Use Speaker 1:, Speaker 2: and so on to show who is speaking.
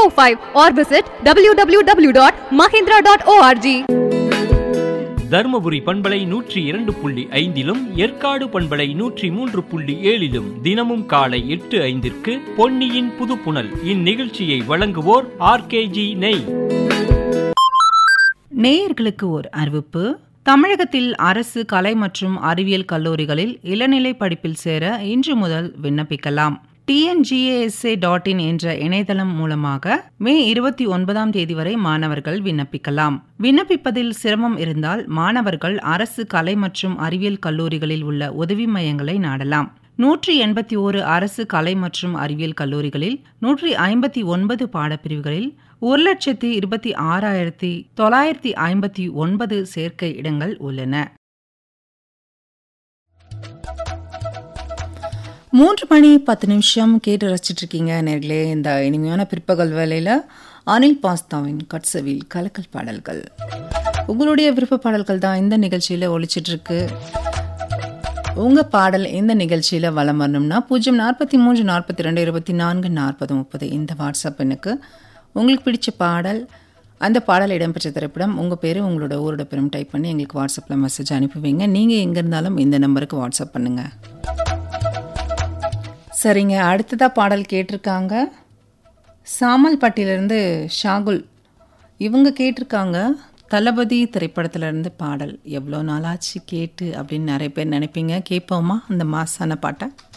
Speaker 1: 845 or visit www.mahindra.org.
Speaker 2: Dharmapuri பண்பலை நூற்றி இரண்டு புள்ளி ஐந்திலும் ஏற்காடு பண்பலை நூற்றி மூன்று புள்ளி ஏழிலும் தினமும் காலை எட்டு ஐந்திற்கு பொன்னியின் புதுப்புணல் இந்நிகழ்ச்சியை வழங்குவோர் ஆர்கேஜி நெய்
Speaker 3: நேயர்களுக்கு ஓர் அறிவிப்பு தமிழகத்தில் அரசு கலை மற்றும் அறிவியல் கல்லூரிகளில் இளநிலை படிப்பில் சேர இன்று முதல் விண்ணப்பிக்கலாம் டிஎன்ஜிஏஎஸ்ஏ டாட் இன் என்ற இணையதளம் மூலமாக மே இருபத்தி ஒன்பதாம் தேதி வரை மாணவர்கள் விண்ணப்பிக்கலாம் விண்ணப்பிப்பதில் சிரமம் இருந்தால் மாணவர்கள் அரசு கலை மற்றும் அறிவியல் கல்லூரிகளில் உள்ள உதவி மையங்களை நாடலாம் நூற்றி எண்பத்தி ஓரு அரசு கலை மற்றும் அறிவியல் கல்லூரிகளில் நூற்றி ஐம்பத்தி ஒன்பது பாடப்பிரிவுகளில் ஒரு லட்சத்தி இருபத்தி ஆறாயிரத்தி தொள்ளாயிரத்தி ஐம்பத்தி ஒன்பது சேர்க்கை இடங்கள் உள்ளன மூன்று மணி பத்து நிமிஷம் கேட்டு ரசிச்சிட்டு இருக்கீங்க நேர்களே இந்த இனிமையான பிற்பகல் வேலையில் அனில் பாஸ்தாவின் கட்சவில் கலக்கல் பாடல்கள் உங்களுடைய விருப்ப பாடல்கள் தான் இந்த நிகழ்ச்சியில் ஒழிச்சிட்டு இருக்கு உங்க பாடல் இந்த நிகழ்ச்சியில வலம் வரணும்னா பூஜ்ஜியம் நாற்பத்தி மூன்று நாற்பத்தி ரெண்டு இருபத்தி நான்கு நாற்பது முப்பது இந்த வாட்ஸ்அப் எண்ணுக்கு உங்களுக்கு பிடிச்ச பாடல் அந்த பாடல் இடம்பெற்ற திரைப்படம் உங்கள் பேர் உங்களோட ஊரோட பேரும் டைப் பண்ணி எங்களுக்கு வாட்ஸ்அப்பில் மெசேஜ் அனுப்புவீங்க நீங்கள் எங்கே இருந்தாலும் இந்த நம்பருக்கு வாட்ஸ்அப் பண்ணுங்க சரிங்க அடுத்ததாக பாடல் கேட்டிருக்காங்க சாமல்பட்டியிலேருந்து ஷாகுல் இவங்க கேட்டிருக்காங்க தளபதி திரைப்படத்திலேருந்து பாடல் எவ்வளோ நாளாச்சு கேட்டு அப்படின்னு நிறைய பேர் நினைப்பீங்க கேட்போமா அந்த மாசான பாட்டை